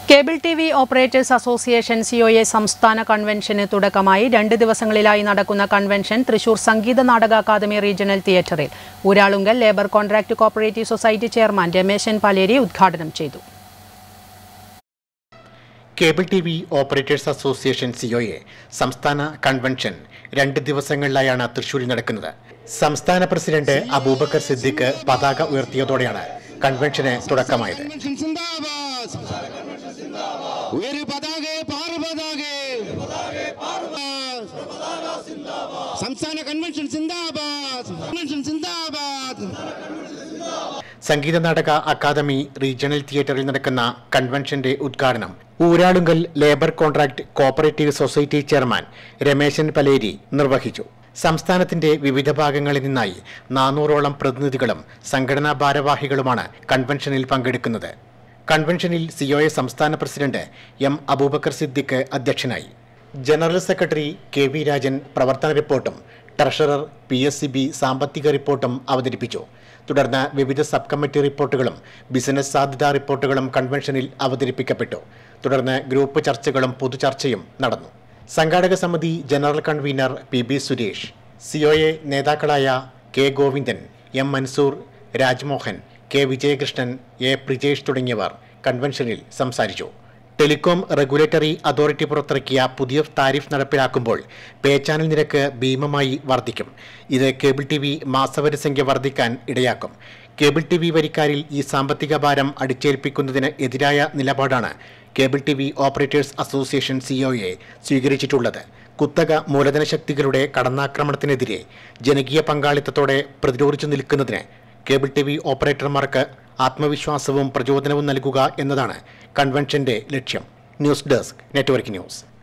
cable T V operators association C O A സംസ്ഥാന കൺവെൻഷന് തുടക്കമായി രണ്ട് ദിവസങ്ങളിലായി നടക്കുന്ന കൺവെൻഷൻ തൃശൂർ സംഗീത നാടക അക്കാദമി റീജിയണൽ തിയേറ്ററിൽ Uralungal labour contract cooperative society chairman Rameshan Paleri ഉദ്ഘാടനം ചെയ്തു cable T V operators association C O A സംസ്ഥാന കൺവെൻഷൻ രണ്ട് ദിവസങ്ങളിലായാണ് തൃശൂരിൽ നടക്കുന്നത് സംസ്ഥാന പ്രസിഡന്റ് അബൂബക്കർ സിദ്ദിഖ് പതാക ഉയർത്തിയതോടെയാണ് കൺവെൻഷന് തുടക്കമായത് കൺവെൻഷൻ സിന്ദാബാദ് ഒരു പതാകെ പാറു പതാകെ സംസ്ഥാന കൺവെൻഷൻ സിന്ദാബാദ് കൺവെൻഷൻ സിന്ദാബാദ് സംഗീത നാടക അക്കാദമി റീജിയണൽ തിയേറ്ററിൽ നടക്കുന്ന കൺവെൻഷന്റെ ഉദ്ഘാടനം Uralungal labour contract cooperative society chairman Rameshan Paleri നിർവഹിച്ചു സംസ്ഥാനത്തിന്റെ വിവിധ ഭാഗങ്ങളിൽ നിന്നായി നാനൂറോളം പ്രതിനിധികളും സംഘടനാ ഭാരവാഹികളുമാണ് കൺവെൻഷനിൽ പങ്കെടുക്കുന്നത് കൺവെൻഷനിൽ സിഒഎ സംസ്ഥാന പ്രസിഡന്റ് എം അബൂബക്കർ സിദ്ദിഖ് അധ്യക്ഷനായി general secretary K V Rajan പ്രവർത്തന റിപ്പോർട്ടും treasurer P S C B സാമ്പത്തിക റിപ്പോർട്ടും അവതരിപ്പിച്ചു തുടർന്ന് വിവിധ സബ് കമ്മിറ്റി റിപ്പോർട്ടുകളും ബിസിനസ് സാധ്യതാ റിപ്പോർട്ടുകളും കൺവെൻഷനിൽ അവതരിപ്പിക്കപ്പെട്ടു തുടർന്ന് ഗ്രൂപ്പ് ചർച്ചകളും പൊതുചർച്ചയും നടന്നു സംഘാടക സമിതി general convener P B Suresh COA നേതാക്കളായ K Govindan M Mansoor Rajmohan K Vijayakrishnan A Prijesh തുടങ്ങിയവർ കൺവെൻഷനിൽ സംസാരിച്ചു ടെലികോം റെഗുലേറ്ററി അതോറിറ്റി പുറത്തിറക്കിയ പുതിയ താരിഫ് നടപ്പിലാക്കുമ്പോൾ പേ ചാനൽ നിരക്ക് ഭീമമായി വർദ്ധിക്കും ഇത് കേബിൾ ടി വി മാസവരസംഖ്യ വർദ്ധിക്കാൻ ഇടയാക്കും കേബിൾ ടി വി വരിക്കാരിൽ ഈ സാമ്പത്തിക ഭാരം അടിച്ചേൽപ്പിക്കുന്നതിന് എതിരായ നിലപാടാണ് cable T V operators association C O A സ്വീകരിച്ചിട്ടുള്ളത് കുത്തക മൂലധന ശക്തികളുടെ കടന്നാക്രമണത്തിനെതിരെ ജനകീയ പങ്കാളിത്തത്തോടെ പ്രതിരോധിച്ചു നിൽക്കുന്നതിന് കേബിൾ ടി വി ഓപ്പറേറ്റർമാർക്ക് ആത്മവിശ്വാസവും പ്രചോദനവും നൽകുക എന്നതാണ് കൺവെൻഷന്റെ ലക്ഷ്യം ന്യൂസ് ഡെസ്ക് നെറ്റ്വർക്ക് ന്യൂസ്